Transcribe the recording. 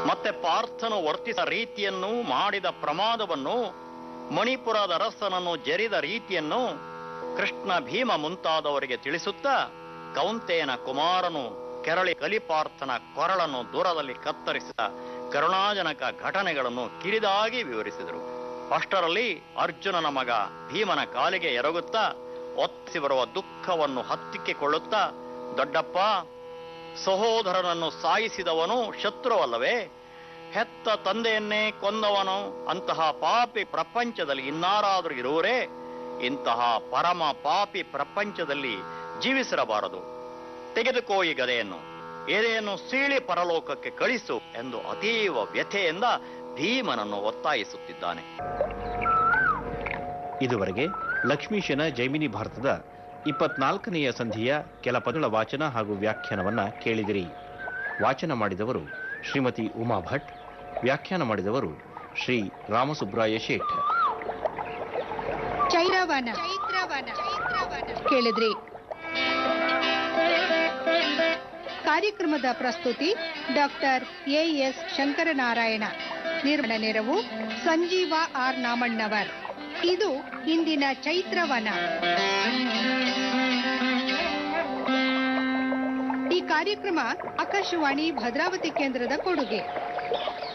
ಮತ್ತೆ ಪಾರ್ಥನು ವರ್ತಿಸ ರೀತಿಯನ್ನು ಮಾಡಿದ ಪ್ರಮಾದವನ್ನು ಮಣಿಪುರದ ಅರಸನನ್ನು ಜರಿದ ರೀತಿಯನ್ನು ಕೃಷ್ಣ ಭೀಮ ಮುಂತಾದವರಿಗೆ ತಿಳಿಸುತ್ತಾ ಕೌಂತೆಯನ ಕುಮಾರನು ಕೆರಳಿ ಕಲಿಪಾರ್ಥನ ಕೊರಳನ್ನು ದೂರದಲ್ಲಿ ಕತ್ತರಿಸಿದ ಕರುಣಾಜನಕ ಘಟನೆಗಳನ್ನು ಕಿರಿದಾಗಿ ವಿವರಿಸಿದರು ಅಷ್ಟರಲ್ಲಿ ಅರ್ಜುನನ ಮಗ ಭೀಮನ ಕಾಲಿಗೆ ಎರಗುತ್ತಾ ಒತ್ತಿಸಿ ಬರುವ ದುಃಖವನ್ನು ಹತ್ತಿಕ್ಕಿಕೊಳ್ಳುತ್ತಾ ದೊಡ್ಡಪ್ಪ ಸಹೋದರನನ್ನು ಸಾಯಿಸಿದವನು ಶತ್ರುವಲ್ಲವೇ ಹೆತ್ತ ತಂದೆಯನ್ನೇ ಕೊಂದವನು ಅಂತಹ ಪಾಪಿ ಪ್ರಪಂಚದಲ್ಲಿ ಇನ್ನಾರಾದರೂ ಇರುವರೇ ಇಂತಹ ಪರಮ ಪಾಪಿ ಪ್ರಪಂಚದಲ್ಲಿ ಜೀವಿಸಿರಬಾರದು ತೆಗೆದುಕೋ ಈ ಗದೆಯನ್ನು ಎದೆಯನ್ನು ಸೀಳಿ ಪರಲೋಕಕ್ಕೆ ಕಳಿಸು ಎಂದು ಅತೀವ ವ್ಯಥೆಯಿಂದ ಭೀಮನನ್ನು ಒತ್ತಾಯಿಸುತ್ತಿದ್ದಾನೆ ಇದುವರೆಗೆ ಲಕ್ಷ್ಮೀಶನ ಜೈಮಿನಿ ಭಾರತದ ಇಪ್ಪತ್ನಾಲ್ಕನೆಯ ಸಂಧಿಯ ಕೆಲ ಪದಗಳ ವಾಚನ ಹಾಗೂ ವ್ಯಾಖ್ಯಾನವನ್ನ ಕೇಳಿದಿರಿ ವಾಚನ ಮಾಡಿದವರು ಶ್ರೀಮತಿ ಉಮಾ ಭಟ್ ವ್ಯಾಖ್ಯಾನ ಮಾಡಿದವರು ಶ್ರೀ ರಾಮಸುಬ್ರಾಯ ಶೇಠ್ ಚೈತ್ರವನ ಕೇಳಿದ್ರಿ ಕಾರ್ಯಕ್ರಮದ ಪ್ರಸ್ತುತಿ ಡಾಕ್ಟರ್ ಎ ಎಸ್ ಶಂಕರನಾರಾಯಣ ನಿರ್ಮಾಣ ನೆರವು ಸಂಜೀವ ಆರ್ ನಾಮಣ್ಣವರ್ ಇದು ಇಂದಿನ ಚೈತ್ರವನ ಈ ಕಾರ್ಯಕ್ರಮ ಆಕಾಶವಾಣಿ ಭದ್ರಾವತಿ ಕೇಂದ್ರದ ಕೊಡುಗೆ